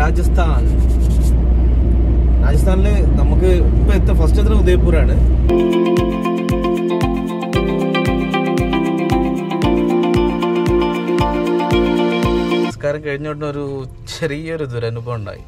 രാജസ്ഥാൻ രാജസ്ഥാനില് നമുക്ക് ഇപ്പൊ എത്ത ഫസ്റ്റ് എത്തുന്ന ഉദയ്പൂരാണ് നമസ്കാരം കഴിഞ്ഞോണ്ട് ഒരു ചെറിയൊരു ദുരനുഭവം ഉണ്ടായി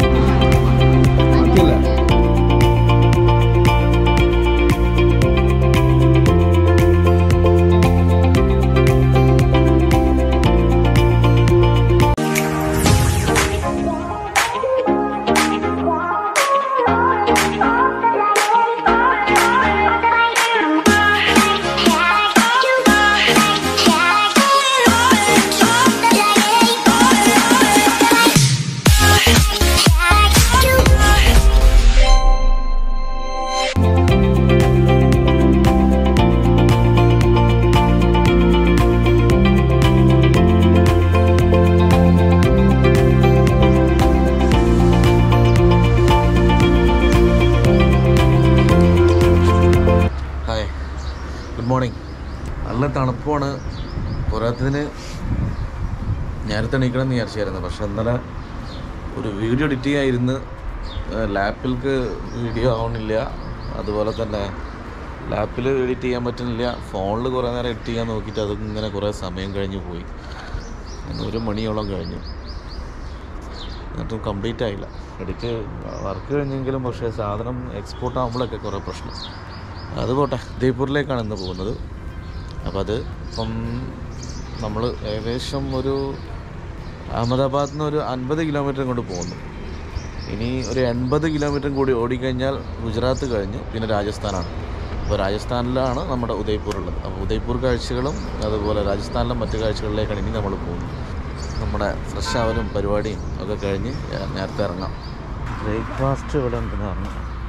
ഹായ് ഗുഡ് മോർണിംഗ് നല്ല തണുപ്പാണ് പോരാത്തതിന് നേരത്തെ എണീക്കണം എന്ന് വിചാരിച്ചായിരുന്നു പക്ഷെ ഇന്നലെ ഒരു വീഡിയോ എഡിറ്റ് ചെയ്യാതിരുന്ന് ലാപ്പിൽക്ക് വീഡിയോ ആവണില്ല അതുപോലെ തന്നെ ലാപ്പിൽ എഡിറ്റ് ചെയ്യാൻ പറ്റുന്നില്ല ഫോണിൽ കുറേ നേരം എഡിറ്റ് ചെയ്യാൻ നോക്കിയിട്ട് അത് ഇങ്ങനെ കുറേ സമയം കഴിഞ്ഞ് പോയി അങ്ങനെ ഒരു മണിയോളം കഴിഞ്ഞു എന്നിട്ടും കംപ്ലീറ്റ് ആയില്ല എഡിറ്റ് വർക്ക് കഴിഞ്ഞെങ്കിലും പക്ഷേ സാധനം എക്സ്പോർട്ട് ആകുമ്പോഴൊക്കെ കുറേ പ്രശ്നം അത് പോട്ടെ ജയ്പൂരിലേക്കാണ് ഇന്ന് പോകുന്നത് അപ്പോൾ അത് ഇപ്പം നമ്മൾ ഏകദേശം ഒരു അഹമ്മദാബാദിൽ നിന്ന് ഒരു അൻപത് കിലോമീറ്റർ കൊണ്ട് പോകുന്നു ഇനി ഒരു എൺപത് കിലോമീറ്റർ കൂടി ഓടിക്കഴിഞ്ഞാൽ ഗുജറാത്ത് കഴിഞ്ഞ് പിന്നെ രാജസ്ഥാനാണ് അപ്പോൾ രാജസ്ഥാനിലാണ് നമ്മുടെ ഉദയ്പൂർ ഉള്ളത് അപ്പോൾ ഉദയ്പൂർ കാഴ്ചകളും അതുപോലെ രാജസ്ഥാനിലെ മറ്റു കാഴ്ചകളിലേക്കാണ് ഇനി നമ്മൾ പോകുന്നത് നമ്മുടെ ഫ്രഷ് ആവലും പരിപാടിയും ഒക്കെ കഴിഞ്ഞ് നേരത്തെ ഇറങ്ങാം ബ്രേക്ക്ഫാസ്റ്റ് ഇവിടെ ഉണ്ടെന്ന് പറഞ്ഞു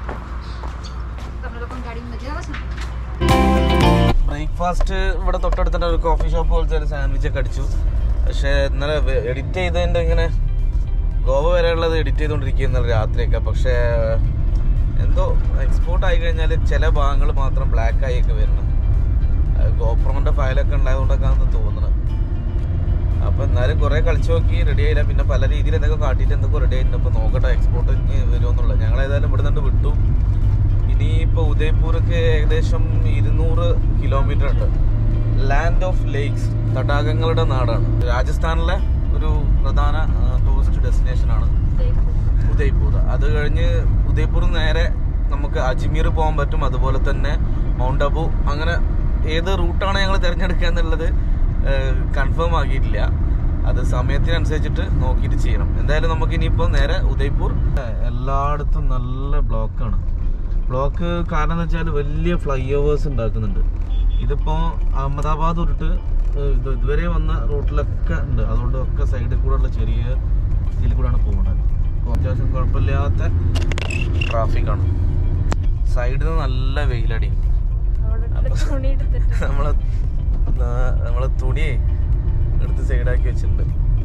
ബ്രേക്ക്ഫാസ്റ്റ് ഇവിടെ തൊട്ടടുത്തുണ്ട് ഒരു കോഫി ഷോപ്പ് പോലത്തെ ഒരു സാൻഡ്വിച്ച് ഒക്കെ അടിച്ചു പക്ഷേ ഇന്നലെ എഡിറ്റ് ചെയ്തതിൻ്റെ ഇങ്ങനെ ഗോവ വരെയുള്ളത് എഡിറ്റ് ചെയ്തുകൊണ്ടിരിക്കുക ഇന്നലെ രാത്രിയൊക്കെ പക്ഷേ എന്തോ എക്സ്പോർട്ട് ആയി കഴിഞ്ഞാൽ ചില ഭാഗങ്ങൾ മാത്രം ബ്ലാക്ക് ആയിയൊക്കെ വരുന്നു ഗോപ്രോന്റെ ഫയലൊക്കെ ഉണ്ടായതുകൊണ്ടൊക്കെ ആണെന്ന് തോന്നുന്നത് അപ്പൊ എന്നാലും കുറെ കളിച്ചു നോക്കി റെഡി ആയില്ല പിന്നെ പല രീതിയിൽ എന്തൊക്കെ കാട്ടിയിട്ട് എന്തൊക്കെ റെഡി ആയിട്ടുണ്ട് അപ്പൊ നോക്കട്ടെ എക്സ്പോർട്ട് വരുമെന്നുള്ളത് ഞങ്ങൾ ഏതായാലും ഇവിടെ നിന്ന് വിട്ടു ഇനിയിപ്പോ ഉദയ്പൂർക്ക് ഏകദേശം ഇരുന്നൂറ് കിലോമീറ്റർ ഉണ്ട് ലാൻഡ് ഓഫ് ലേക്സ് തടാകങ്ങളുടെ നാടാണ് രാജസ്ഥാനിലെ ഒരു പ്രധാന ടൂറിസ്റ്റ് ഡെസ്റ്റിനേഷൻ ആണ് ഉദയ്പൂർ അത് കഴിഞ്ഞ് ഉദയ്പൂർ നേരെ നമുക്ക് അജ്മീർ പോകാൻ പറ്റും അതുപോലെ തന്നെ മൗണ്ട് അബു അങ്ങനെ ഏത് റൂട്ടാണ് ഞങ്ങൾ തിരഞ്ഞെടുക്കുക എന്നുള്ളത് കൺഫേം ആക്കിയിട്ടില്ല അത് സമയത്തിനനുസരിച്ചിട്ട് നോക്കിയിട്ട് ചെയ്യണം എന്തായാലും നമുക്ക് ഇനിയിപ്പോൾ നേരെ ഉദയ്പൂർ എല്ലായിടത്തും നല്ല ബ്ലോക്കാണ് ബ്ലോക്ക് കാരണം എന്ന് വെച്ചാൽ വലിയ ഫ്ലൈ ഓവേഴ്സ് ഉണ്ടാക്കുന്നുണ്ട് ഇതിപ്പോൾ അഹമ്മദാബാദ് തൊട്ടിട്ട് ഏഹ്, ഇത് ഇതുവരെ വന്ന റൂട്ടിലൊക്കെ ഉണ്ട് അതുകൊണ്ട് ഒക്കെ സൈഡിൽ കൂടെ ഉള്ള ചെറിയ ഇതിൽ കൂടെയാണ് പോകുന്നത് അപ്പോൾ അത്യാവശ്യം കുഴപ്പമില്ലാത്ത ട്രാഫിക്കാണ് സൈഡിൽ നിന്ന് നല്ല വെയിലടി നമ്മളെ നാ- നമ്മളെ തുണി എടുത്ത് സൈഡാക്കി വെച്ചിട്ടുണ്ട്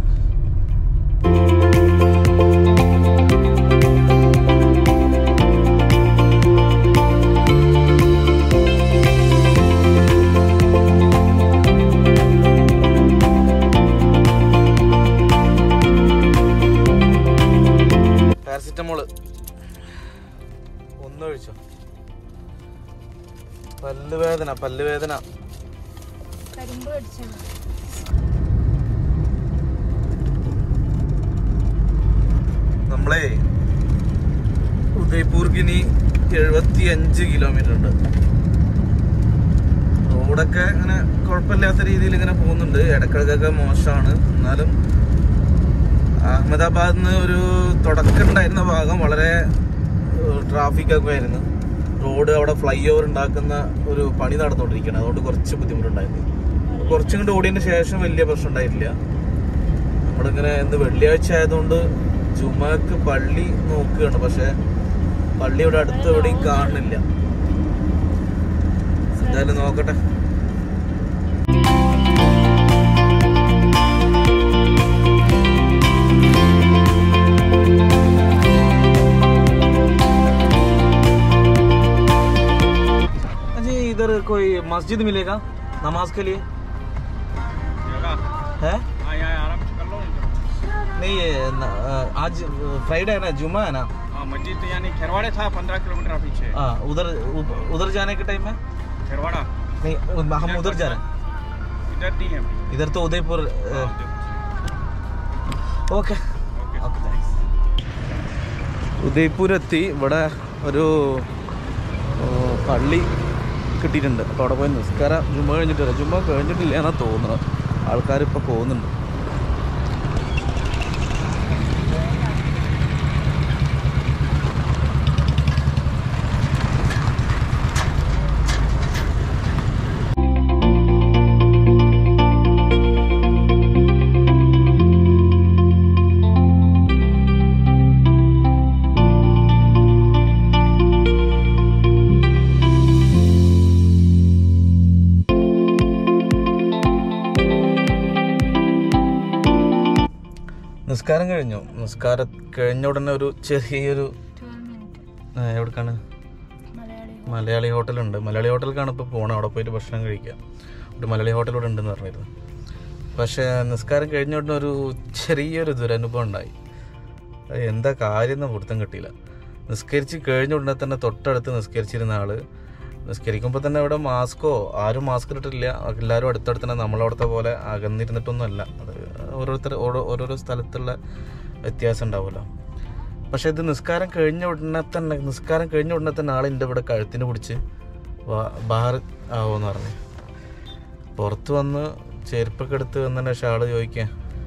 പാരസിറ്റമോള് ഒന്ന് കഴിച്ചോ പല്ല് വേദന പല്ല് വേദന കരിമ്പ് കടിച്ചാണ് നമ്മളെ ഉദയ്പൂർക്ക് ഇനി എഴുപത്തി അഞ്ച് കിലോമീറ്റർ ഉണ്ട് റോഡൊക്കെ ഇങ്ങനെ കുഴപ്പമില്ലാത്ത രീതിയിൽ ഇങ്ങനെ പോകുന്നുണ്ട് ഇടക്കിടക്കൊക്കെ മോശമാണ് എന്നാലും അഹമ്മദാബാദിൽ നിന്ന് ഒരു തുടക്കം ഉണ്ടായിരുന്ന ഭാഗം വളരെ ട്രാഫിക് ഒക്കെ ആയിരുന്നു റോഡ് അവിടെ ഫ്ലൈ ഓവർ ഉണ്ടാക്കുന്ന ഒരു പണി നടന്നുകൊണ്ടിരിക്കുകയാണ് അതുകൊണ്ട് കുറച്ച് ബുദ്ധിമുട്ടുണ്ടായിരുന്നു കുറച്ചും കൂടി ഓടിയതിന് ശേഷം വലിയ പ്രശ്നം ഉണ്ടായിട്ടില്ല നമ്മളിങ്ങനെ ഇന്ന് വെള്ളിയാഴ്ച ആയതുകൊണ്ട് ജുമാക്ക് പള്ളി നോക്കുകയാണ് പക്ഷെ പള്ളി ഇവിടെ അടുത്ത് എവിടെയും കാണുന്നില്ല എന്തായാലും നോക്കട്ടെ जी इधर कोई मस्जिद मिलेगा नमाज के लिए है नहीं ये न- अ, आज फ्राइडे है ना जुमा है ना हाँ मस्जिद तो यानी खेरवाड़े था पंद्रह किलोमीटर पीछे हाँ उधर उ- उधर जाने के टाइम में खेरवाड़ा नहीं हम उधर जा रहे हैं इधर नहीं है अभी। इधर तो उदयपुर हाँ, उधर। ഓക്കെ ओके ഉദയ്പൂർ എത്തി ഇവിടെ ഒരു ഓ, പള്ളി കിട്ടിയിട്ടുണ്ട് അപ്പോൾ അവിടെ പോയി നിസ്കാരം ജുമ്മ കഴിഞ്ഞിട്ട് വരാം ജുമ്മ കഴിഞ്ഞിട്ടില്ല എന്നാ തോന്നുന്നത് ആൾക്കാർ ഇപ്പോൾ പോകുന്നുണ്ട് നിസ്കാരം കഴിഞ്ഞു നിസ്കാരം കഴിഞ്ഞ ഉടനെ ഒരു ചെറിയൊരു ട്വൽവ് മിനിറ്റ് ആ, എവിടേക്കാണ് മലയാളി മലയാളി ഹോട്ടലുണ്ട് മലയാളി ഹോട്ടലിലേക്കാണ് ഇപ്പോൾ പോകണം അവിടെ പോയിട്ട് ഭക്ഷണം കഴിക്കുക ഒരു മലയാളി ഹോട്ടൽ ഇവിടെ ഉണ്ടെന്ന് പറഞ്ഞിരുന്നു പക്ഷേ നിസ്കാരം കഴിഞ്ഞ ഉടനെ ഒരു ചെറിയൊരു ദുരനുഭവം ഉണ്ടായി അത് എന്താ കാര്യം എന്ന് പിടുത്തം കിട്ടിയില്ല നിസ്കരിച്ച് കഴിഞ്ഞ ഉടനെ തന്നെ തൊട്ടടുത്ത് നിസ്കരിച്ചിരുന്ന ആള് നിസ്കരിക്കുമ്പോൾ തന്നെ ഇവിടെ മാസ്കോ ആരും മാസ്ക് ഇട്ടിട്ടില്ല എല്ലാവരും അടുത്തടുത്ത് തന്നെ നമ്മളവിടുത്തെ പോലെ അകന്നിരുന്നിട്ടൊന്നും അല്ല അത് ഓരോരുത്തർ ഓരോ ഓരോരോ സ്ഥലത്തുള്ള വ്യത്യാസം ഉണ്ടാവുമല്ലോ പക്ഷെ ഇത് നിസ്കാരം കഴിഞ്ഞ ഉടനെ തന്നെ നിസ്കാരം കഴിഞ്ഞ ഉടനെ തന്നെ ആളിൻ്റെ ഇവിടെ കഴുത്തിന് പിടിച്ച് ബാർ ആവുമെന്ന് പറഞ്ഞു പുറത്ത് വന്ന് ചെരുപ്പൊക്കെ എടുത്ത് വന്നതിന് ശേഷം ആള് ചോദിക്കുക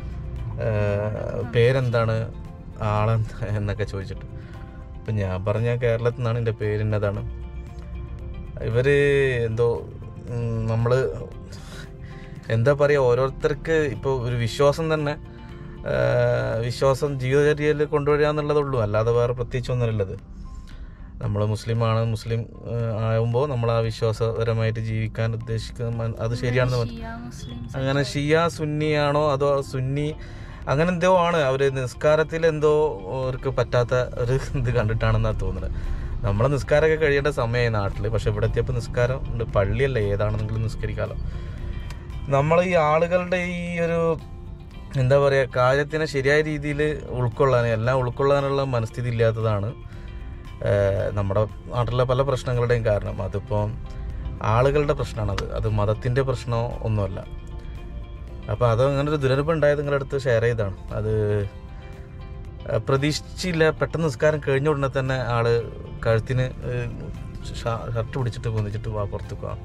പേരെന്താണ് ആളെന്താ എന്നൊക്കെ ചോദിച്ചിട്ട് അപ്പം ഞാൻ പറഞ്ഞ കേരളത്തിൽ നിന്നാണ് എൻ്റെ പേരിന്നതാണ് ഇവര് എന്തോ നമ്മൾ എന്താ പറയുക ഓരോരുത്തർക്ക് ഇപ്പോൾ ഒരു വിശ്വാസം തന്നെ ആ, വിശ്വാസം ജീവിതചര്യയിൽ കൊണ്ടുവരിക എന്നുള്ളതുള്ളൂ അല്ലാതെ വേറെ പ്രത്യേകിച്ച് ഒന്നുമില്ലത് നമ്മൾ മുസ്ലിമാണ് മുസ്ലിം ആകുമ്പോൾ നമ്മൾ ആ വിശ്വാസപരമായിട്ട് ജീവിക്കാൻ ഉദ്ദേശിക്കുന്ന അത് ശരിയാണെന്ന് മന- ഷിയ മുസ്ലിംസ് അങ്ങനെ ഷിയ സുന്നിയാണോ അതോ സുന്നി അങ്ങനെ എന്തോ ആണ് അവര് നിസ്കാരത്തിൽ എന്തോ അവർക്ക് പറ്റാത്ത ഒരു ഇത് കണ്ടിട്ടാണെന്നാണ് തോന്നുന്നത് നമ്മളെ നിസ്കാരമൊക്കെ കഴിയേണ്ട സമയമായി നാട്ടിൽ പക്ഷെ ഇവിടെ എത്തിയപ്പോൾ നിസ്കാരം ഉണ്ട് പള്ളിയല്ലേ ഏതാണെന്നെങ്കിലും നിസ്കരിക്കാമല്ലോ നമ്മൾ ഈ ആളുകളുടെ ഈ ഒരു എന്താ പറയുക കാര്യത്തിനെ ശരിയായ രീതിയിൽ ഉൾക്കൊള്ളാൻ എല്ലാം ഉൾക്കൊള്ളാനുള്ള മനസ്ഥിതി ഇല്ലാത്തതാണ് ഏഹ് നമ്മുടെ നാട്ടിലെ പല പ്രശ്നങ്ങളുടെയും കാരണം അതിപ്പോൾ ആളുകളുടെ പ്രശ്നമാണത് അത് മതത്തിൻ്റെ പ്രശ്നമോ ഒന്നുമല്ല അപ്പോൾ അത് അങ്ങനെ ഒരു ദുരനുഭവം ഉണ്ടായത് നിങ്ങളുടെ അടുത്ത് ഷെയർ ചെയ്താണ് അത് ഏഹ് പ്രതീക്ഷിച്ചില്ല പെട്ടെന്ന് നിസ്കാരം കഴിഞ്ഞ ഉടനെ തന്നെ ആള് കഴുത്തിന് ഏഹ് ഷ- ഷർട്ട് പിടിച്ചിട്ട് പൊന്നിച്ചിട്ട് വാ പുറത്ത് പോവാം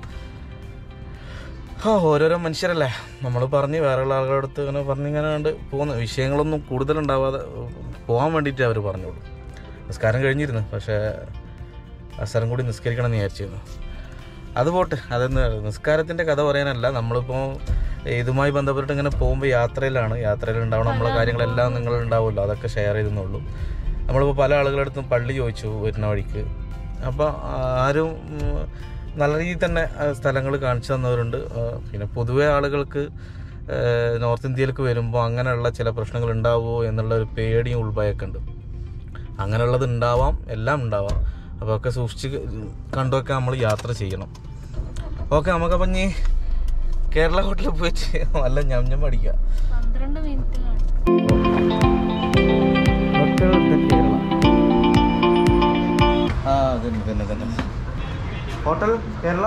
ആ ഓരോരോ മനുഷ്യരല്ലേ നമ്മൾ പറഞ്ഞ് വേറെയുള്ള ആളുകളുടെ അടുത്ത് ഇങ്ങനെ പറഞ്ഞിങ്ങനെ കണ്ട് പോകുന്ന വിഷയങ്ങളൊന്നും കൂടുതലുണ്ടാവാതെ പോകാൻ വേണ്ടിയിട്ട് അവർ പറഞ്ഞോളൂ നിസ്കാരം കഴിഞ്ഞിരുന്നു പക്ഷേ അവസരം കൂടി നിസ്കരിക്കണം എന്ന് വിചാരിച്ചിരുന്നു അത് പോട്ടെ അതെന്ന് നിസ്കാരത്തിൻ്റെ കഥ പറയാനല്ല നമ്മളിപ്പോൾ ഇതുമായി ബന്ധപ്പെട്ട് ഇങ്ങനെ പോകുമ്പോൾ യാത്രയിലാണ് യാത്രയിൽ ഉണ്ടാവണം നമ്മളെ കാര്യങ്ങളെല്ലാം നിങ്ങൾ ഉണ്ടാവുമല്ലോ അതൊക്കെ ഷെയർ ചെയ്തെന്നുള്ളൂ നമ്മളിപ്പോൾ പല ആളുകളുടെ അടുത്തും പള്ളി ചോദിച്ചു വരുന്ന വഴിക്ക് അപ്പോൾ ആരും ഉം, നല്ല രീതിയിൽ തന്നെ സ്ഥലങ്ങൾ കാണിച്ചു തന്നവരുണ്ട് ആ, പിന്നെ പൊതുവെ ആളുകൾക്ക് ആ, നോർത്ത് ഇന്ത്യയിലേക്ക് വരുമ്പോൾ അങ്ങനെയുള്ള ചില പ്രശ്നങ്ങൾ ഉണ്ടാവുമോ എന്നുള്ള ഒരു പേടിയും ഉൾഭയൊക്കെ ഉണ്ട് അങ്ങനെയുള്ളത് ഉണ്ടാവാം എല്ലാം ഉണ്ടാവാം അപ്പോൾ ഒക്കെ സൂക്ഷിച്ച് കണ്ടൊക്കെ നമ്മൾ യാത്ര ചെയ്യണം ഓക്കെ നമുക്കപ്പം ഇനി കേരള ഹോട്ടലിൽ പോയിട്ട് നല്ല ഞം അടിക്കാം പന്ത്രണ്ട് മിനിറ്റ് കാണും കേരള ആ തന്നെ തന്നെ തന്നെ ഹോട്ടൽ കേരള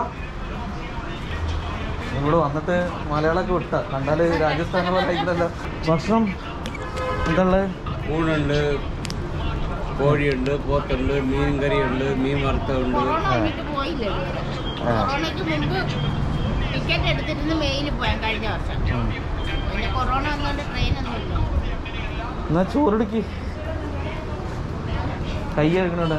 ഇവിടെ വന്നിട്ട് മലയാളമൊക്കെ വിട്ട കണ്ടാൽ രാജസ്ഥാനെ പോലെ ആയിക്കണല്ലോ ഭക്ഷണം എന്താ ഉള്ളത് ഊണുണ്ട് കോഴിയുണ്ട് പോത്തുണ്ട് മീൻ കറിയുണ്ട് മീൻ വറുത്തതുണ്ട് കൊറോണ വന്നിട്ട് പോയില്ല ഇതുവരെ കൊറോണയ്ക്ക് മുമ്പ് ടിക്കറ്റ് എടുത്തിരുന്ന് മെയിലിൽ പോയാൽ കഴിഞ്ഞ വർഷം പിന്നെ കൊറോണ വന്നുകൊണ്ട് ട്രെയിനൊന്നും ഇല്ല എന്നാ ചോറെടുക്കി കൈ എടുക്കണോടെ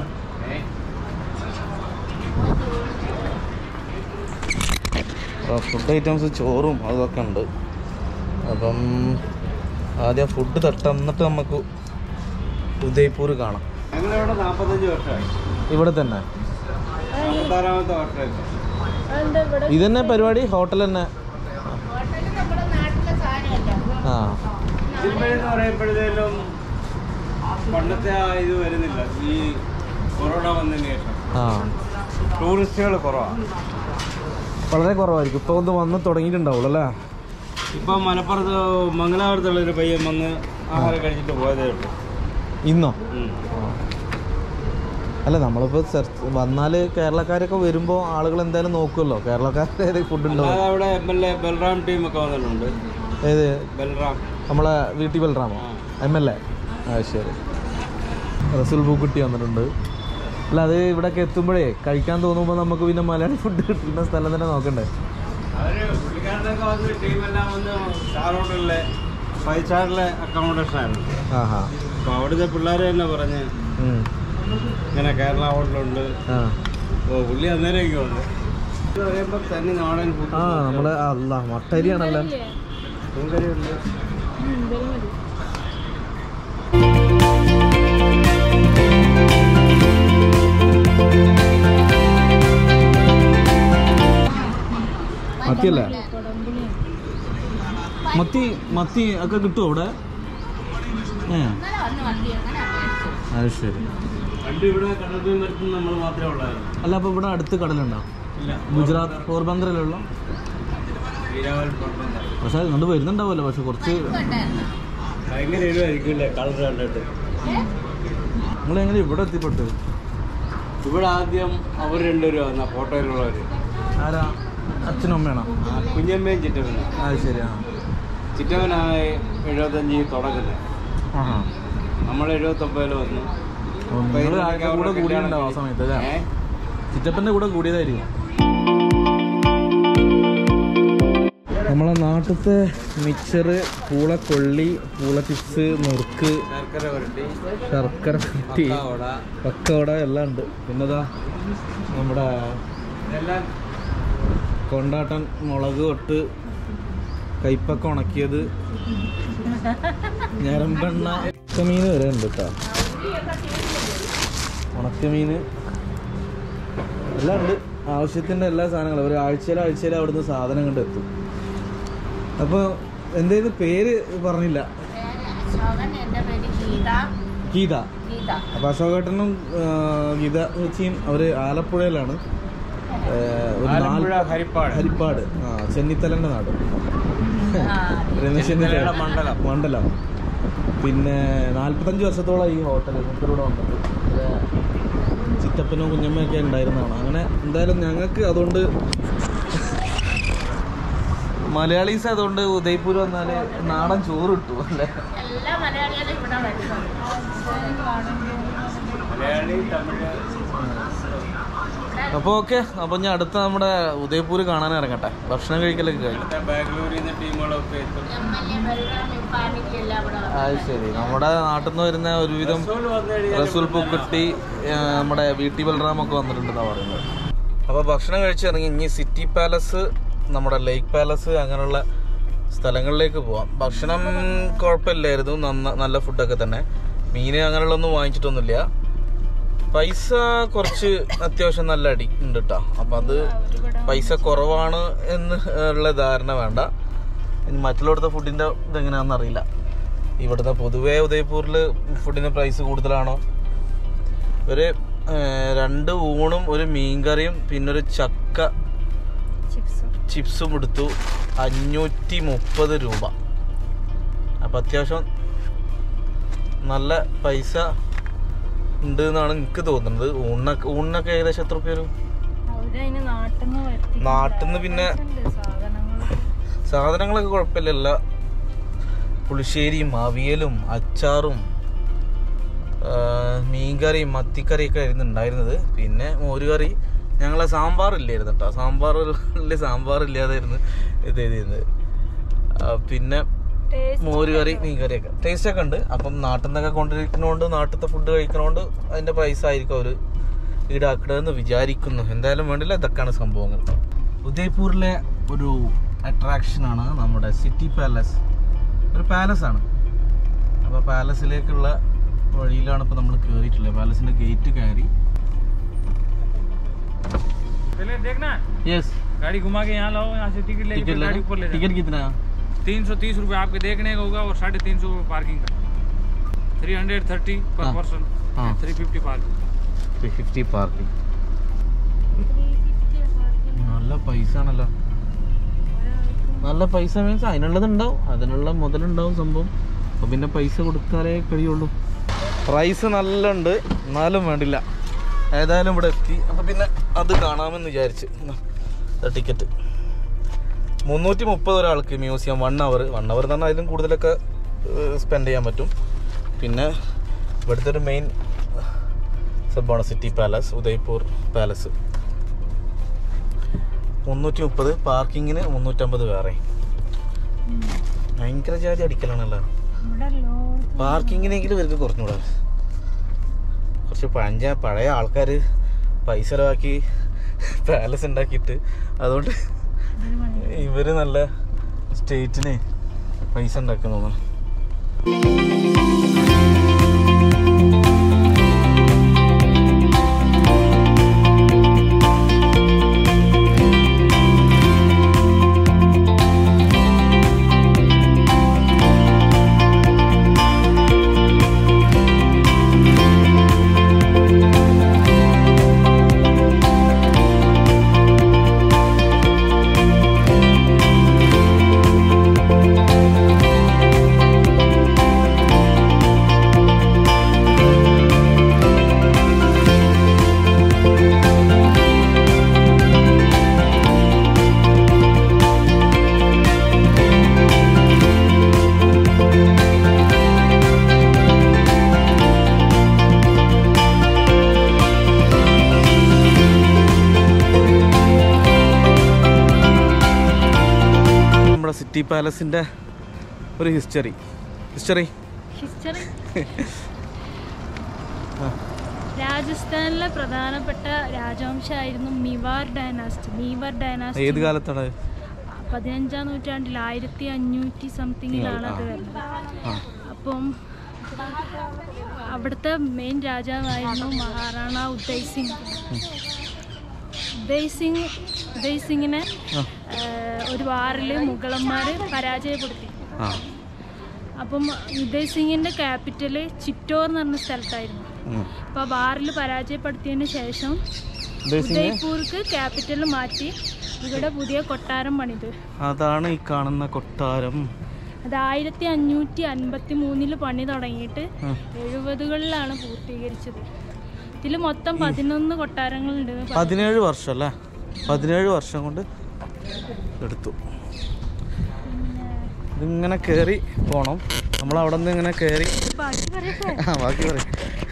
ഫുഡ് ഐറ്റംസ് ചോറും അതൊക്കെ ഉണ്ട് അപ്പം ആദ്യം ഫുഡ് തട്ട എന്നിട്ട് നമുക്ക് ഉദയ്പൂർ കാണാം ഞങ്ങളിവിടെ നാൽപ്പത്തഞ്ച് വർഷമായി ഇവിടെ തന്നെ നാൽപ്പത്താറാമത്തെ വർഷമായിട്ട് അതെന്താ ഇവിടെ ഇതന്നെ പരിപാടി ഹോട്ടൽ തന്നെ ഹോട്ടലിൽ നമ്മുടെ നാട്ടിലെ സാധനമല്ല ആ ഇതിൽപ്പെടെന്ന് പറയുമ്പോഴത്തേലും പണ്ടത്തെ ആ ഇത് വരുന്നില്ല ഈ കൊറോണ വന്നതിന് ശേഷം ആ ടൂറിസ്റ്റുകൾ കുറവാണ് വളരെ കുറവായിരിക്കും ഇപ്പോൾ ഒന്ന് വന്ന് തുടങ്ങിയിട്ടുണ്ടാവുള്ളൂ അല്ലേ ഇപ്പം മലപ്പുറത്ത് മംഗലാപുരത്തുള്ളൊരു പയ്യൻ വന്ന് ആഹാരം കഴിച്ചിട്ട് പോയതേ ഉള്ളൂ ഇന്നോ ഉം. അല്ല നമ്മളിപ്പോൾ സെർച്ച് വന്നാൽ കേരളക്കാരൊക്കെ വരുമ്പോൾ ആളുകൾ എന്തായാലും നോക്കുമല്ലോ കേരളക്കാരുടെ ഏത് ഫുഡ് ഉണ്ടോ അല്ലാതെ അവിടെ എം എൽ എ ബൽറാം ടീമൊക്കെ വന്നിട്ടുണ്ട് ഏത് ബൽറാം നമ്മളെ വീട്ടി ബൽറാമോ എം എൽ എ ആ ശരി റസുൽ പൂക്കുട്ടി വന്നിട്ടുണ്ട് അല്ല അത് ഇവിടെയൊക്കെ എത്തുമ്പോഴേ കഴിക്കാൻ തോന്നുമ്പോൾ നമുക്ക് പിന്നെ മലയാളി ഫുഡ് കിട്ടുന്ന സ്ഥലം തന്നെ നോക്കണ്ടേ അവര് പുള്ളിക്കാരനൊക്കെ വന്ന് ടീമെല്ലാം വന്ന് സ്റ്റാർ ഹോട്ടലിലെ ഫൈവ് സ്റ്റാറിലെ അക്കോമഡേഷൻ ആയിരുന്നു ആഹാ അപ്പോൾ അവിടുത്തെ പിള്ളേർ തന്നെ പറഞ്ഞ് ഉം. ഇങ്ങനെ കേരള ഹോട്ടലുണ്ട് ആ ഓ പുള്ളി അന്നേരമൊക്കെ വന്നു ഇത് പറയുമ്പോൾ തന്നെ നാടൻ ഫുഡ് ആ നമ്മളെ അല്ല മട്ടരിയാണല്ലോ മീൻകറിയുണ്ട് എന്തേലും മതി മത്തിയല്ലേ കൊടമ്പുളിയാണ് മത്തി മത്തി ഒക്കെ കിട്ടുമോ ഇവിടെ ഏ ഇന്നലെ വന്ന് വണ്ടി അങ്ങനെ അപേക്ഷിച്ചു അത് ശരി പണ്ട് ഇവിടെ കടലിൽ മരത്തിൽ നമ്മൾ മാത്രമേ ഉള്ളായിരുന്നു അല്ല അപ്പോൾ ഇവിടെ അടുത്ത് കടലുണ്ടോ ഇല്ല ഗുജറാത്ത് പോർബന്തറിലുള്ള ഈരാവൽ പുറത്തുനിന്ന്. പക്ഷെ അതുകൊണ്ട് വരുന്നുണ്ടാവുമല്ലോ പക്ഷെ കുറച്ച് ഉണ്ടായിരുന്നു ഭയങ്കര എരിവായിരിക്കില്ലേ കളർ കണ്ടിട്ട് നിങ്ങൾ എങ്ങനെ ഇവിടെ എത്തിപ്പെട്ടു ഇവിടെ ആദ്യം അവർ രണ്ടുപേരും വന്ന ഫോട്ടോയിലുള്ളവർ ആരാ അച്ഛനും അമ്മയാണോ കുഞ്ഞമ്മയും ചിറ്റവനും അത് ശരി ആ ചിറ്റവനാണ് എഴുപത്തഞ്ചിൽ തുടങ്ങുന്നത് ആഹാ നമ്മൾ എഴുപത്തൊമ്പതിൽ വന്നു നിങ്ങൾ ആരുടെ കൂടെ കൂടിയുണ്ടാവും ആ സമയത്ത് അല്ലേ ഏ? ചിറ്റപ്പൻ്റെ കൂടെ കൂടിയതായിരിക്കും നമ്മളെ നാട്ടിലത്തെ മിക്സറ് പൂളക്കൊള്ളി പൂള ചിപ്സ് നുറുക്ക് ശർക്കര പുരട്ടി ശർക്കര കുട്ടി പക്കാവട പക്കവട എല്ലാം ഉണ്ട് പിന്നെതാ നമ്മുടെ ഇതെല്ലാം കൊണ്ടാട്ടൻ മുളക് തൊട്ട് കൈപ്പക്ക ഉണക്കിയത് ഞരമ്പെണ്ണ ഉണക്കമീൻ വരെ ഉണ്ട് കേട്ടോ ഉണക്കമീൻ എല്ലാം ഉണ്ട് ആവശ്യത്തിൻ്റെ എല്ലാ സാധനങ്ങളും ഒരു ആഴ്ചയിൽ ആഴ്ചയിൽ അവിടുന്ന് സാധനം കണ്ട് എത്തും അപ്പോൾ എന്തേത് പേര് പറഞ്ഞില്ല പേര് അശോകൻ എൻ്റെ പേര് ഗീത ഗീത ഗീത അപ്പോൾ അശോകേട്ടനും ആ, ഗീത ചേച്ചിയും അവർ ആലപ്പുഴയിലാണ് ആ, ഒരു ആലപ്പുഴ നാല് ഹരിപ്പാട് ഹരിപ്പാട് ആ ചെന്നിത്തലൻ്റെ നാട് ആ, രമേശ് ചെന്നിത്തല ചെന്നിത്തലയുടെ മണ്ഡലം. മണ്ഡലം പിന്നെ നാല്പത്തഞ്ച് വർഷത്തോളം ഈ ഹോട്ടൽ മുപ്പരൂടെ വന്നിട്ട് ഇവിടെ ചിറ്റപ്പനും കുഞ്ഞമ്മയൊക്കെ ഉണ്ടായിരുന്നതാണ് അങ്ങനെ എന്തായാലും ഞങ്ങൾക്ക് അതുകൊണ്ട് മലയാളീസ് അതുകൊണ്ട് ഉദയ്പൂർ വന്നാൽ നാടൻ ചോറ് കിട്ടും അല്ലേ എല്ലാ മലയാളികളും ഇവിടെ വരുന്നുണ്ട് മലയാളി തമിഴ് അപ്പോൾ ഓക്കെ അപ്പോൾ ഞാൻ അടുത്ത നമ്മുടെ ഉദയ്പൂർ കാണാൻ ഇറങ്ങട്ടെ ഭക്ഷണം കഴിക്കലൊക്കെ കഴിഞ്ഞു ഇവിടുത്തെ ബാംഗ്ലൂരിൽ നിന്ന് ടീമുകളൊക്കെ എത്തും എം എൽ എ ബൽറാം ഇപ്പാനിക്ക് എല്ലാം ഇവിടെ വന്നു. അത് ശരി നമ്മുടെ നാട്ടിൽ നിന്ന് വരുന്ന ഒരുവിധം റസൂൽ വന്നു കഴിഞ്ഞാൽ റസൂൽ പൂക്കുട്ടി ആ, നമ്മുടെ വി ടി ബൽറാം ഒക്കെ വന്നിട്ടുണ്ടെന്നാണ് പറയുന്നത് അപ്പോൾ ഭക്ഷണം കഴിച്ചിറങ്ങി ഇനി സിറ്റി പാലസ് നമ്മുടെ ലേക്ക് പാലസ് അങ്ങനെയുള്ള സ്ഥലങ്ങളിലേക്ക് പോവാം ഭക്ഷണം കുഴപ്പമില്ലായിരുന്നു നന്ന നല്ല ഫുഡൊക്കെ തന്നെ മീൻ അങ്ങനെയുള്ളൊന്നും വാങ്ങിച്ചിട്ടൊന്നുമില്ല പൈസ കുറച്ച് അത്യാവശ്യം നല്ല അടി ഉണ്ട് കേട്ടോ അപ്പം അത് പൈസ കുറവാണ് എന്ന് ഉള്ള ധാരണ വേണ്ട ഇനി മറ്റുള്ളവിടുത്തെ ഫുഡിൻ്റെ ഇതെങ്ങനെയാണെന്ന് അറിയില്ല ഇവിടുത്തെ പൊതുവേ ഉദയ്പൂരിൽ ഫുഡിന് പ്രൈസ് കൂടുതലാണോ ഒരു ഏർ, രണ്ട് ഊണും ഒരു മീൻകറിയും പിന്നെ ഒരു ചക്ക ചിപ്സും ചിപ്സും എടുത്തു അഞ്ഞൂറ്റി മുപ്പത് രൂപ അപ്പം അത്യാവശ്യം നല്ല പൈസ ഉണ്ട് എന്നാണ് എനിക്ക് തോന്നുന്നത് ഊണിനൊക്കെ ഊണിനൊക്കെ ഏകദേശം എത്ര രൂപ വരും അവരതിന് നാട്ടിൽ നിന്ന് വരുത്തി നാട്ടിന്ന് പിന്നെ സാധനങ്ങൾ സാധനങ്ങളൊക്കെ കുഴപ്പമില്ല എല്ലാ പുളിശ്ശേരിയും അവിയലും അച്ചാറും ആ, മീൻകറിയും മത്തിക്കറിയൊക്കെ ആയിരുന്നു ഉണ്ടായിരുന്നത് പിന്നെ മോരുകറി ഞങ്ങളെ സാമ്പാർ ഇല്ലായിരുന്നു കേട്ടോ സാമ്പാറിൽ സാമ്പാർ ഇല്ലാതായിരുന്നു ഇത് ചെയ്തിരുന്നത് ആ, പിന്നെ മോരുകറി മീൻകറിയൊക്കെ ടേസ്റ്റ് ഒക്കെ ഉണ്ട് അപ്പം നാട്ടിൽ നിന്നൊക്കെ കൊണ്ടിരിക്കുന്നതുകൊണ്ട് നാട്ടിലത്തെ ഫുഡ് കഴിക്കുന്നതുകൊണ്ട് അതിൻ്റെ പ്രൈസ് ആയിരിക്കും അവർ ഈടാക്കണമെന്ന് വിചാരിക്കുന്നു എന്തായാലും വേണ്ടില്ല ഇതൊക്കെയാണ് സംഭവങ്ങൾ ഉദയ്പൂരിലെ ഒരു അട്രാക്ഷനാണ് നമ്മുടെ സിറ്റി പാലസ് ഒരു പാലസ് ആണ് അപ്പോൾ പാലസിലേക്കുള്ള വഴിയിലാണ് ഇപ്പോൾ നമ്മൾ കയറിയിട്ടുള്ളത് പാലസിൻ്റെ ഗേറ്റ് കയറി पहले देखना യെസ് गाड़ी घुमा के यहाँ लाओ यहाँ से टिकट लेके टिकट फिर गाड़ी ऊपर ले जाओ टिकट कितना तीन सौ तीस रुपये आपके देखने का होगा और साढ़े तीन सौ पार्किंग का थ्री हंड्रेड थर्टी पर हाँ। पर्सन हाँ three fifty parking three fifty parking നല്ല പൈസ ആണല്ലോ നല്ല പൈസ മീൻസ് അതിനുള്ളത് ഉണ്ടാവും അതിനുള്ള മുതലുണ്ടാവും സംഭവം അപ്പം പിന്നെ പൈസ കൊടുത്താലേ കഴിയുള്ളൂ പ്രൈസ് നല്ല ഉണ്ട് എന്നാലും വേണ്ടില്ല ഏതായാലും ഇവിടെ എത്തി അപ്പം പിന്നെ അത് കാണാമെന്ന് വിചാരിച്ച് ടിക്കറ്റ് മുന്നൂറ്റി മുപ്പത് ഒരാൾക്ക് museum one hour one hour എന്ന് പറഞ്ഞാൽ അതിലും കൂടുതലൊക്കെ സ്പെൻഡ് ചെയ്യാൻ പറ്റും പിന്നെ ഇവിടുത്തെ ഒരു മെയിൻ സംഭവമാണ് സിറ്റി പാലസ് ഉദയ്പൂർ പാലസ് മുന്നൂറ്റി മുപ്പത് പാർക്കിങ്ങിന് മുന്നൂറ്റമ്പത് വേറെ ഭയങ്കര ജാതി അടിക്കലാണല്ലോ ഇവിടെ ലോഡ് പാർക്കിങ്ങിനെങ്കിലും ഇവർക്ക് കുറഞ്ഞൂടാ കുറച്ച് പഴഞ്ച പഴയ ആൾക്കാർ പൈസ ചിലവാക്കി പാലസ് ഉണ്ടാക്കിയിട്ട് അതുകൊണ്ട് ഇതൊരു പണി. ഇവര് നല്ല സ്റ്റേറ്റിന് പൈസ ഉണ്ടാക്കുന്നു തോന്നുന്നു നമ്മുടെ സിറ്റി പാലസിന്റെ ഒരു ഹിസ്റ്ററി ഹിസ്റ്ററി ഹിസ്റ്ററി രാജസ്ഥാനിലെ പ്രധാനപ്പെട്ട രാജവംശമായിരുന്നു മിവാർ ഡൈനാസ്റ്റി മീവർ ഡൈനാസ്റ്റി ഏത് കാലത്താണ് പതിനഞ്ചാം നൂറ്റാണ്ടിൽ ആയിരത്തി അഞ്ഞൂറ്റി സംതിങ്ങിലാണ് അത് വരുന്നത് ആ അപ്പം അവിടുത്തെ മെയിൻ രാജാവായിരുന്നു മഹാറാണ ഉദയ് സിംഗ് ഉദയ് സിംഗ് ഉദയ് സിംഗിനെ ആ. ഏഹ്, ഒരു വാറിൽ മുഗളന്മാർ പരാജയപ്പെടുത്തി ആ അപ്പം ഉദയ് സിംഗിൻ്റെ ക്യാപിറ്റൽ ചിറ്റോർ എന്ന് പറഞ്ഞ സ്ഥലത്തായിരുന്നു ഉം. അപ്പോൾ വാറിൽ പരാജയപ്പെടുത്തിയതിന് ശേഷം ഉദയ് സിംഗ് ഉദയ്പൂർക്ക് ക്യാപിറ്റൽ മാറ്റി ഇവിടെ പുതിയ കൊട്ടാരം പണിത് അതാണ് ഈ കാണുന്ന കൊട്ടാരം അത് ആയിരത്തി അഞ്ഞൂറ്റി അൻപത്തി മൂന്നില് പണി തുടങ്ങിയിട്ട് ഉം. എഴുപതുകളിലാണ് പൂർത്തീകരിച്ചത് ഇതിൽ മൊത്തം പതിനൊന്ന് കൊട്ടാരങ്ങളുണ്ട് എന്ന് പറഞ്ഞു. പതിനേഴ് വർഷം അല്ലേ പതിനേഴ് വർഷം കൊണ്ട് എടുത്തു ഇതിങ്ങനെ കയറി പോണം നമ്മൾ അവിടെ നിന്ന് ഇങ്ങനെ കയറി ബാക്കി പറയട്ടെ ആ ബാക്കി പറയും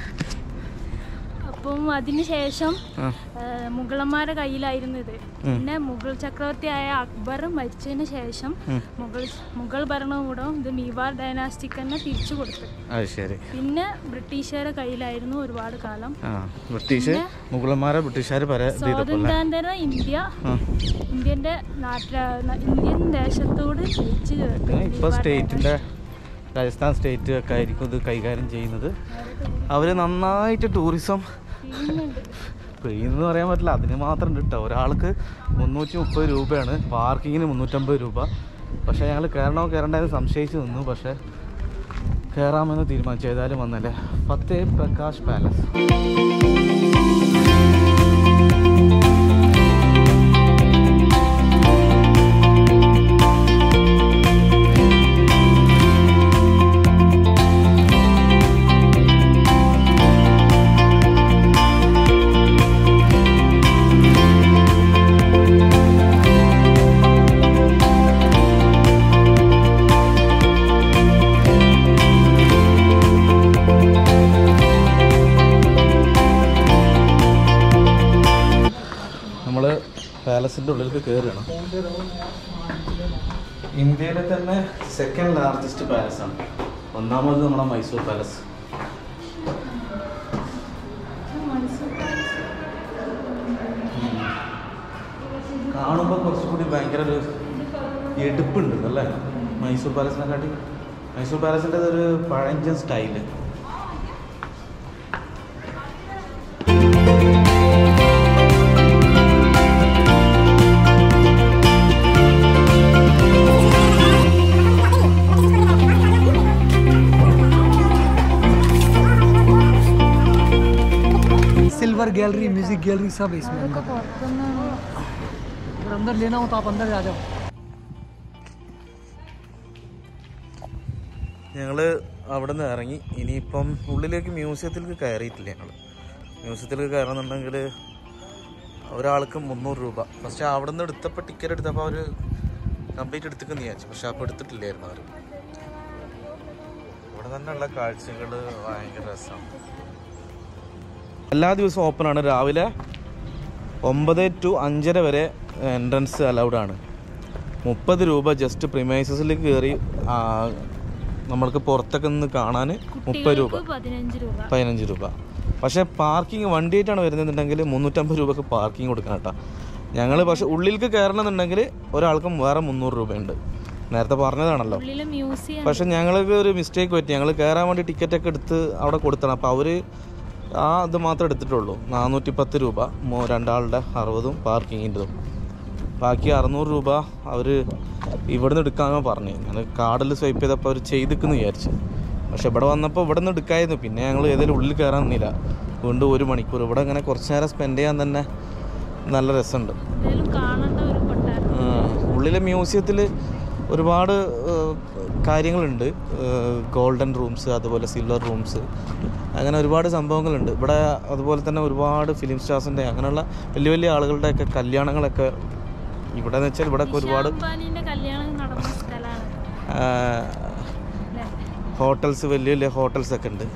അപ്പം അതിന് ശേഷം ആ ഏഹ്, മുഗളന്മാരുടെ കയ്യിലായിരുന്നു ഇത് പിന്നെ മുഗൾ ചക്രവർത്തിയായ അക്ബർ മരിച്ചതിന് ശേഷം ഉം. മുഗൾ മുഗൾ ഭരണകൂടം ഇത് മീവാർ ഡൈനാസ്റ്റിക്ക് തന്നെ തിരിച്ചു കൊടുത്തു അത് ശരി പിന്നെ ബ്രിട്ടീഷുകാരുടെ കയ്യിലായിരുന്നു ഒരുപാട് കാലം ആ ബ്രിട്ടീഷ് മുഗളന്മാരെ ബ്രിട്ടീഷുകാർ പര ഇത് ചെയ്തപ്പോൾ അല്ലേ സ്വാതന്ത്ര്യാനന്തരം ഇന്ത്യ ആ ഇന്ത്യൻ്റെ നാട്ടില ഇന്ത്യൻ ദേശത്തോട് തിരിച്ചു ചേർത്തു പിന്നെ ഇപ്പോൾ സ്റ്റേറ്റിൻ്റെ രാജസ്ഥാൻ സ്റ്റേറ്റ് ഒക്കെ ആയിരിക്കും ഇത് കൈകാര്യം ചെയ്യുന്നത് അവർ നന്നായിട്ട് ടൂറിസം പെയ്യുന്നെന്ന് പറയാൻ പറ്റില്ല അതിന് മാത്രം ഉണ്ട് കേട്ടോ ഒരാൾക്ക് മുന്നൂറ്റി മുപ്പത് രൂപയാണ് പാർക്കിങ്ങിന് മുന്നൂറ്റമ്പത് രൂപ പക്ഷേ ഞങ്ങൾ കയറണോ കയറണ്ടെന്ന് സംശയിച്ച് നിന്നു പക്ഷേ കയറാമെന്ന് തീരുമാനിച്ചു ഏതായാലും വന്നല്ലേ ഫത്തേ പ്രകാശ് പാലസ് നമ്മൾ പാലസിൻ്റെ ഉള്ളിലേക്ക് കയറുകയാണ് ഇന്ത്യയിലെ തന്നെ സെക്കൻഡ് ലാർജസ്റ്റ് പാലസ് ആണ് ഒന്നാമത് നമ്മുടെ മൈസൂർ പാലസ് കാണുമ്പോൾ കുറച്ചുകൂടി ഭയങ്കര ഒരു എടുപ്പുണ്ട് അല്ലേ മൈസൂർ പാലസിനെ കാട്ടി മൈസൂർ പാലസിൻ്റെ ഒരു പഴഞ്ചൻ style silver gallery music gallery सब है इसमें ഇതൊക്കെ अंदर പുറത്തുനിന്നാണ് अगर अंदर लेना हो तो आप अंदर आ जाओ ഞങ്ങൾ അവിടെ നിന്ന് ഇറങ്ങി ഇനിയിപ്പം ഉള്ളിലേക്ക് മ്യൂസിയത്തിലേക്ക് കയറിയിട്ടില്ല ഞങ്ങൾ മ്യൂസിയത്തിലേക്ക് കയറുന്നുണ്ടെങ്കിൽ ഒരാൾക്ക് മുന്നൂറ് രൂപ പക്ഷേ അവിടെ നിന്ന് എടുത്തപ്പോൾ ടിക്കറ്റ് എടുത്തപ്പോൾ അവർ കംപ്ലീറ്റ് എടുത്തേക്കെന്ന് വിചാരിച്ചു പക്ഷെ അപ്പോൾ എടുത്തിട്ടില്ലായിരുന്നു അവർ ഇവിടെ തന്നെയുള്ള കാഴ്ചകൾ ഭയങ്കര രസമാണ് എല്ലാ ദിവസവും ഓപ്പൺ ആണ് രാവിലെ ഒമ്പത് ടു അഞ്ചര വരെ എൻട്രൻസ് അലൗഡ് ആണ് മുപ്പത് രൂപ ജസ്റ്റ് പ്രിമൈസസിലേക്ക് കയറി ആ, നമ്മൾക്ക് പുറത്തൊക്കെ നിന്ന് കാണാൻ മുപ്പത് രൂപ കുട്ടികൾക്ക് പതിനഞ്ച് രൂപ പതിനഞ്ച് രൂപ പക്ഷേ പാർക്കിംഗ് വണ്ടിയായിട്ടാണ് വരുന്നതെന്നുണ്ടെങ്കിൽ മുന്നൂറ്റമ്പത് രൂപക്ക് പാർക്കിംഗ് കൊടുക്കണം കേട്ടോ ഞങ്ങൾ പക്ഷെ ഉള്ളിലേക്ക് കയറണമെന്നുണ്ടെങ്കിൽ ഒരാൾക്കും വേറെ മുന്നൂറ് രൂപയുണ്ട് നേരത്തെ പറഞ്ഞതാണല്ലോ ഉള്ളില് മ്യൂസിയം പക്ഷെ ഞങ്ങൾക്ക് ഒരു മിസ്റ്റേക്ക് പറ്റി ഞങ്ങൾ കയറാൻ വേണ്ടി ടിക്കറ്റ് ഒക്കെ എടുത്ത് അവിടെ കൊടുത്തണം അപ്പോൾ അവർ ആ ഇത് മാത്രമേ എടുത്തിട്ടുള്ളൂ നാനൂറ്റി പത്ത് രൂപ മോ- രണ്ടാളുടെ അറുപതും പാർക്കിങ്ങിൻ്റെതും ബാക്കി അറുന്നൂറ് രൂപ അവർ ഇവിടുന്ന് എടുക്കാമെന്ന് പറഞ്ഞു ഞാൻ കാർഡിൽ സ്വൈപ്പ് ചെയ്തപ്പോൾ അവർ ചെയ്തിക്കെന്ന് വിചാരിച്ചു പക്ഷെ ഇവിടെ വന്നപ്പോൾ ഇവിടെ നിന്ന് എടുക്കായിരുന്നു പിന്നെ ഞങ്ങൾ ഏതെങ്കിലും ഉള്ളിൽ കയറാൻ നിന്നില്ല വീണ്ടും ഒരു മണിക്കൂർ ഇവിടെ ഇങ്ങനെ കുറച്ച് നേരം സ്പെൻഡ് ചെയ്യാൻ തന്നെ നല്ല രസമുണ്ട് എന്തായാലും കാണേണ്ട ഒരു കൊട്ടാരം ഉം. ഉള്ളിലെ മ്യൂസിയത്തിൽ ഒരുപാട് ഏഹ്, കാര്യങ്ങളുണ്ട് ഗോൾഡൻ റൂംസ് അതുപോലെ സിൽവർ റൂംസ് അങ്ങനെ ഒരുപാട് സംഭവങ്ങളുണ്ട് ഇവിടെ അതുപോലെ തന്നെ ഒരുപാട് ഫിലിം സ്റ്റാർസിൻ്റെ അങ്ങനെയുള്ള വലിയ വലിയ ആളുകളുടെയൊക്കെ കല്യാണങ്ങളൊക്കെ ഇവിടെ എന്ന് വെച്ചാൽ ഇവിടെ ഒരുപാട് അംബാനിന്റെ കല്യാണം നടന്ന സ്ഥലമാണ് അല്ലേ ഹോട്ടൽസ് വലിയ വലിയ ഹോട്ടൽസ് ഒക്കെ ഉണ്ട്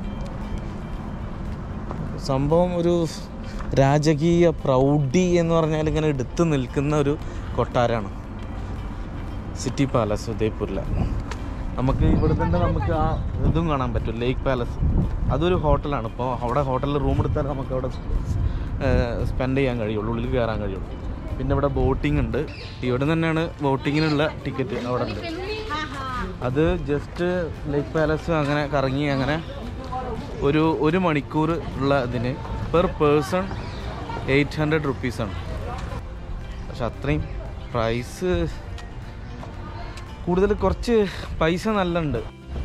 സംഭവം ഒരു രാജകീയ പ്രൗഢി എന്ന് പറഞ്ഞാൽ ഇങ്ങനെ എടുത്തു നിൽക്കുന്ന ഒരു കൊട്ടാരമാണ് സിറ്റി പാലസ് ഉദയ്പൂരിലെ നമുക്ക് ഇവിടെ തന്നെ നമുക്ക് ആ ഇതും കാണാൻ പറ്റും ലേക്ക് പാലസ് അതൊരു ഹോട്ടലാണ് ഇപ്പോൾ അവിടെ ഹോട്ടലിൽ റൂം എടുത്താൽ നമുക്ക് അവിടെ സ്പെൻഡ് ചെയ്യാൻ കഴിയുള്ളൂ ഉള്ളിൽ കയറാൻ കഴിയുള്ളൂ പിന്നെ ഇവിടെ ബോട്ടിംഗ് ഉണ്ട് ഇവിടെ തന്നെയാണ് ബോട്ടിങ്ങിനുള്ള ടിക്കറ്റ് അവിടെ ഉണ്ട് അത് ജസ്റ്റ് ലേക്ക് പാലസ് അങ്ങനെ കറങ്ങി അങ്ങനെ ഒരു ഒരു മണിക്കൂർ ഉള്ള ഇതിന് പെർ പേഴ്സൺ എയ്റ്റ് ഹൺഡ്രഡ് റുപ്പീസാണ് പക്ഷെ അത്രയും പ്രൈസ് കൂടുതൽ കുറച്ച് പൈസ നല്ല ഉണ്ട്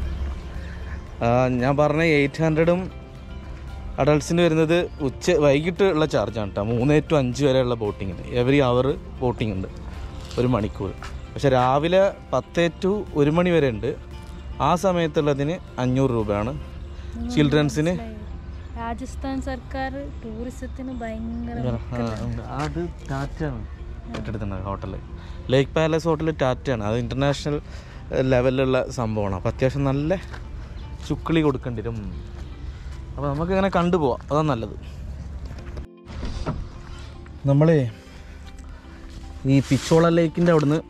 ഞാൻ പറഞ്ഞ എയ്റ്റ് ഹൺഡ്രഡും അഡൾട്ട്സിന് വരുന്നത് ഉച്ച വൈകിട്ട് ഉള്ള ചാർജാണ് കേട്ടോ മൂന്ന് ടു അഞ്ച് വരെയുള്ള ബോട്ടിങ്ങിന് എവറി അവർ ബോട്ടിംഗ് ഉണ്ട് ഒരു മണിക്കൂർ പക്ഷെ രാവിലെ പത്ത് ടു ഒരു മണി വരെ ഉണ്ട് ആ സമയത്തുള്ളതിന് അഞ്ഞൂറ് രൂപയാണ് ചിൽഡ്രൻസിന് രാജസ്ഥാൻ സർക്കാർ ടൂറിസത്തിന് ഭയങ്കര അത് ടാറ്റാണ് ഏറ്റെടുത്തുന്നത് ഹോട്ടൽ ലേക്ക് പാലസ് ഹോട്ടൽ ടാറ്റയാണ് അത് ഇൻ്റർനാഷണൽ ലെവലിലുള്ള സംഭവമാണ് അപ്പോൾ അത്യാവശ്യം നല്ല ചുക്കിളി കൊടുക്കേണ്ടി വരും അപ്പോൾ നമുക്കിങ്ങനെ കണ്ടുപോവാം അതാണ് നല്ലത് നമ്മളേ ഈ പിച്ചോള ലേക്കിൻ്റെ അവിടുന്ന്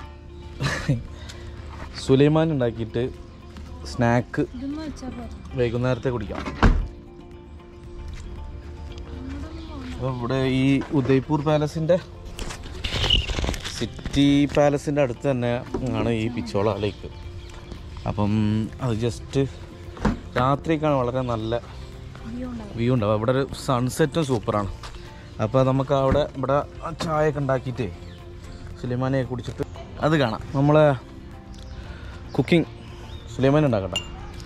സുലൈമാൻ ഉണ്ടാക്കിയിട്ട് സ്നാക്ക് ഇതൊന്നും വെച്ചാൽ പോരെ. വൈകുന്നേരത്തെ കുടിക്കാം അപ്പോൾ ഇവിടെ ഈ ഉദയ്പൂർ പാലസിൻ്റെ സിറ്റി പാലസിൻ്റെ അടുത്ത് തന്നെ ആണ് ഈ പിച്ചോള ലേക്ക് അപ്പം അത് ജസ്റ്റ് രാത്രിക്കാണ് വളരെ നല്ല view ഉണ്ടാവും. വ്യൂ ഉണ്ടാവും ഇവിടെ ഒരു സൺസെറ്റും സൂപ്പറാണ് അപ്പോൾ നമുക്ക് അവിടെ ഇവിടെ ചായ ഒക്കെ ഉണ്ടാക്കിയിട്ട് സുലൈമാനെ കുടിച്ചിട്ട് അത് കാണാം നമ്മളെ കുക്കിംഗ് സുലൈമാൻ ഉണ്ടാക്കട്ടെ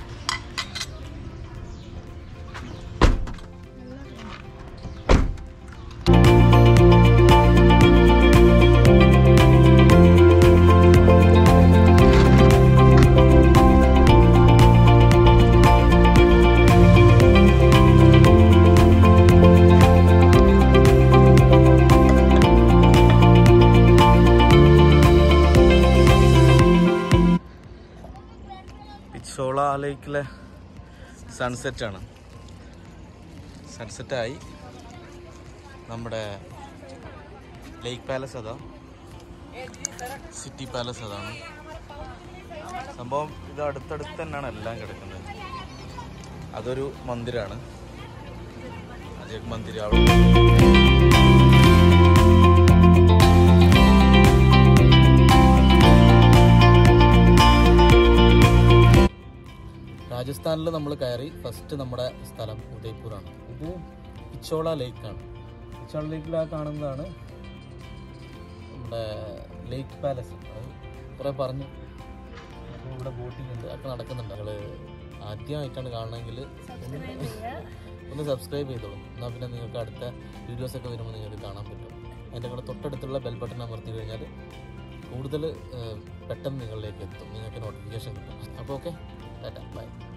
പിച്ചോള ലേക്കിലെ സൺസെറ്റാണ് സൺസെറ്റായി നമ്മുടെ ലേക്ക് പാലസ് അതാ സിറ്റി പാലസ് അതാണ് സംഭവം ഇത് അടുത്തടുത്ത് തന്നെയാണ് എല്ലാം കിടക്കുന്നത് അതൊരു മന്ദിരാണ് അജയ് മന്ദിർ അവിടെ രാജസ്ഥാനിൽ നമ്മൾ കയറി ഫസ്റ്റ് നമ്മുടെ സ്ഥലം ഉദയ്പൂറാണ് ഇത് പിച്ചോള ലേക്കാണ് പിച്ചോള ലേക്കിൽ ആ കാണുന്നതാണ് നമ്മുടെ ലേക്ക് പാലസ് അത് കുറേ പറഞ്ഞു അപ്പോൾ ഇവിടെ ബോട്ടിംഗ് ഉണ്ട് ഒക്കെ നടക്കുന്നുണ്ട് ഞങ്ങൾ ആദ്യമായിട്ടാണ് കാണണമെങ്കിൽ ഒന്ന് ഒന്ന് സബ്സ്ക്രൈബ് ചെയ്തോളൂ എന്നാൽ പിന്നെ നിങ്ങൾക്ക് അടുത്ത വീഡിയോസൊക്കെ വരുമ്പോൾ നിങ്ങൾക്ക് കാണാൻ പറ്റും അതിൻ്റെ കൂടെ തൊട്ടടുത്തുള്ള ബെൽ ബട്ടൺ അമർത്തി കഴിഞ്ഞാൽ കൂടുതൽ പെട്ടെന്ന് നിങ്ങളിലേക്ക് എത്തും നിങ്ങൾക്ക് നോട്ടിഫിക്കേഷൻ കിട്ടും അപ്പോൾ ഓക്കെ ടാറ്റ ബൈ